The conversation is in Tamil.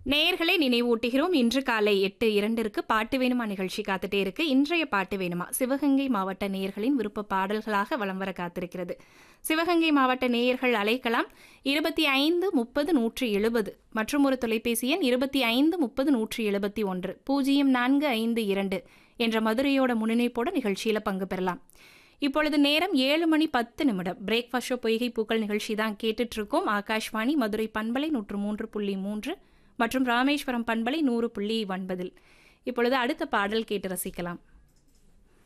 நேயர்களை நினைவூட்டுகிறோம் இன்று காலை எட்டு இரண்டிற்கு பாட்டு வேணுமா நிகழ்ச்சி காத்துட்டே இருக்கு இன்றைய பாட்டு வேணுமா சிவகங்கை மாவட்ட நேயர்களின் விருப்ப பாடல்களாக வலம் வர காத்திருக்கிறது சிவகங்கை மாவட்ட நேயர்கள் அழைக்கலாம் இருபத்தி ஐந்து முப்பது நூற்றி எழுபது மற்றும் ஒரு தொலைபேசி எண் இருபத்தி ஐந்து முப்பது நூற்றி எழுபத்தி ஒன்று பூஜ்ஜியம் நான்கு ஐந்து இரண்டு என்ற மதுரையோட முன்னிணைப்போட நிகழ்ச்சியில பங்கு பெறலாம் இப்பொழுது நேரம் ஏழு மணி பத்து நிமிடம் பிரேக்ஃபாஸ்ட் ஷோ பொய்கை பூக்கள் நிகழ்ச்சி தான் கேட்டுட்டு இருக்கோம் ஆகாஷ்வாணி மதுரை பண்பலை நூற்று மூன்று புள்ளி மூன்று மற்றும் ராமேஸ்வரம் பண்பலை நூறு புள்ளி ஒன்பதில் இப்பொழுது அடுத்த பாடல் கேட்டு ரசிக்கலாம்